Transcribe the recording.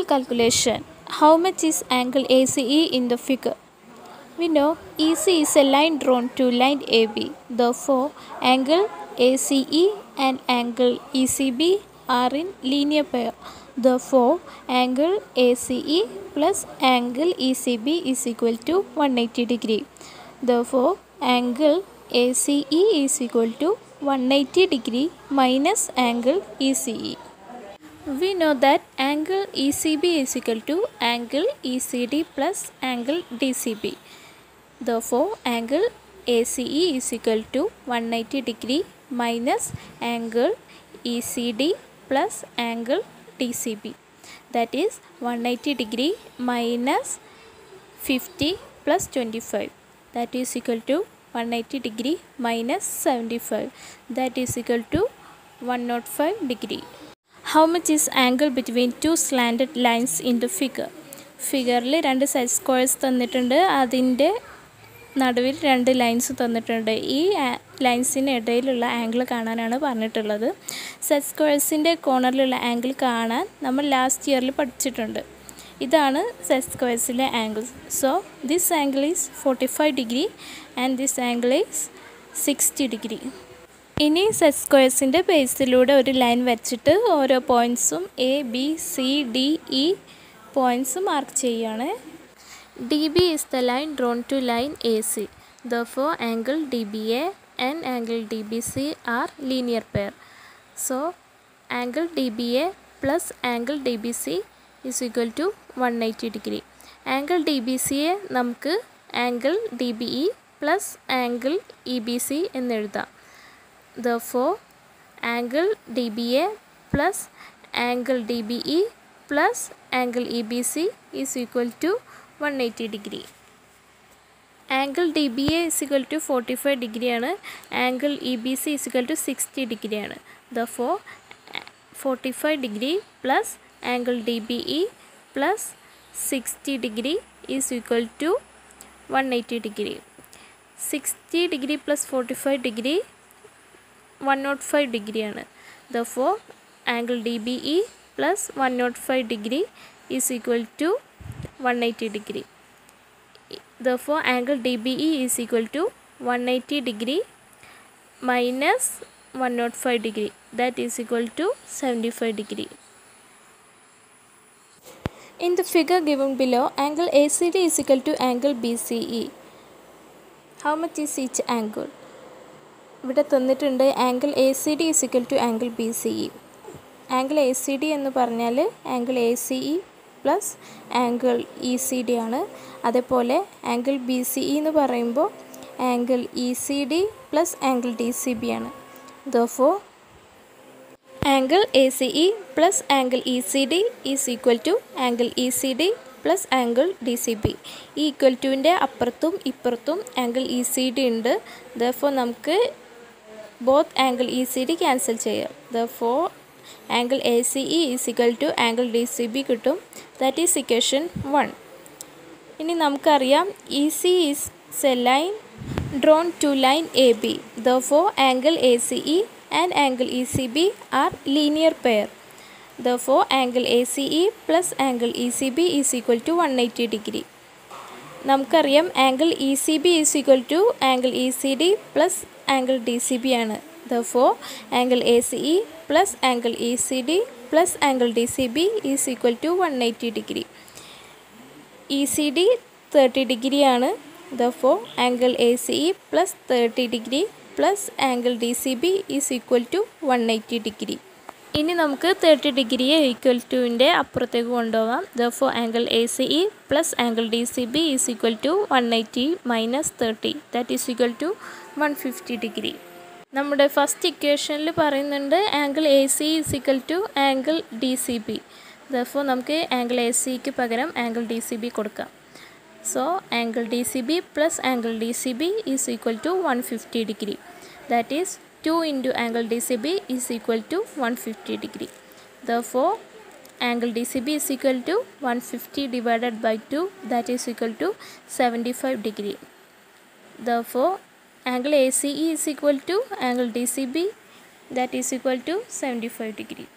calculation. How much is angle ACE in the figure? We know EC is a line drawn to line AB. Therefore, angle ACE and angle ECB are in linear pair. Therefore, angle ACE plus angle ECB is equal to 180 degree. Therefore, angle ACE is equal to 180 degree minus angle ECE. We know that angle ECB is equal to angle ECD plus angle DCB. Therefore, angle ACE is equal to 180 degree minus angle ECD plus angle DCB. That is 180 degree minus 50 plus 25. That is equal to 180 degree minus 75. That is equal to 105 degree. How much is angle between two slanted lines in the figure? ഫിഗറിൽ രണ്ട് set squares തന്നിട്ടുണ്ട് അതിൻ്റെ നടുവിൽ രണ്ട് lines തന്നിട്ടുണ്ട് ഈ ലൈൻസിന് ഇടയിലുള്ള angle കാണാനാണ് പറഞ്ഞിട്ടുള്ളത് സെറ്റ് സ്ക്വയർസിൻ്റെ കോർണറിലുള്ള ആംഗിൾ കാണാൻ നമ്മൾ ലാസ്റ്റ് ഇയറിൽ പഠിച്ചിട്ടുണ്ട് ഇതാണ് സെറ്റ് സ്ക്വയർസിലെ angles so this angle is forty five degree and this angle is sixty degree ഇനി സെറ്റ് സ്ക്വയർസിൻ്റെ ബേസിലൂടെ ഒരു ലൈൻ വരച്ചിട്ട് ഓരോ പോയിൻറ്സും A B C D E points mark ചെയ്യുകയാണ് D B is the line drawn to line A C therefore angle D B A and angle D B C are linear pair so angle D B A plus angle D B C is equal to one eighty degree angle D B സിയെ നമുക്ക് angle D B E plus angle E B C എന്നെഴുതാം therefore angle dba plus angle dbe plus angle ebc is equal to 180 degree angle D B A is equal to forty five ഡിഗ്രിയാണ് angle E B C is equal to sixty ഡിഗ്രിയാണ് therefore forty five degree plus angle D B E plus sixty degree is equal to one eighty degree sixty degree plus forty five degree one nought five ഡിഗ്രിയാണ് therefore angle D B E plus one nought five degree is equal to one eighty degree the therefore angle D B E is equal to one eighty degree minus one nought five degree that is equal to seventy five degree In the figure given below, angle ACD is equal to angle BCE. How much is each angle? ഇവിടെ തന്നിട്ടുണ്ട് angle A C D is equal to angle B C E angle A C D എന്ന് പറഞ്ഞാൽ angle A C E plus angle E C D ആണ് അതേപോലെ angle B C E എന്ന് പറയുമ്പോൾ angle E C D plus angle D C B ആണ് though angle A C E plus angle E C D is equal to angle E C D plus angle D C B ഈ equal ടുവിൻ്റെ അപ്പുറത്തും ഇപ്പുറത്തും angle E C D ഉണ്ട് though നമുക്ക് both angle E C D cancel ചെയ്യാം though angle A C E is equal to angle D C B കിട്ടും that is equation one ഇനി നമുക്കറിയാം E C is a line drawn to line A B though angle A C E and angle E C B are linear pair therefore angle ACE plus angle ECB is equal to 180 degree നമുക്കറിയാം angle E C B is equal to angle E C D plus angle D C B ആണ് though angle A C E plus angle E C D plus angle D C B is equal to one eighty degree E C D thirty ഡിഗ്രിയാണ് though angle A C E plus thirty degree plus angle D C B is equal to one eighty degree ഇനി നമുക്ക് thirty ഡിഗ്രിയെ equal ടുവിൻ്റെ അപ്പുറത്തേക്ക് കൊണ്ടുപോകാം though angle A C E plus angle D C B is equal to one eighty minus thirty that is equal to one fifty degree നമ്മുടെ first ഇക്വേഷനിൽ പറയുന്നുണ്ട് angle A C is equal to angle D C B though നമുക്ക് angle A സിക്ക് പകരം angle D C B കൊടുക്കാം so angle D C B plus angle D C B is equal to one fifty degree that is 2 into angle DCB is equal to 150 degree. Therefore, angle DCB is equal to 150 divided by 2 that is equal to 75 degree. Therefore, angle ACE is equal to angle DCB that is equal to 75 degree.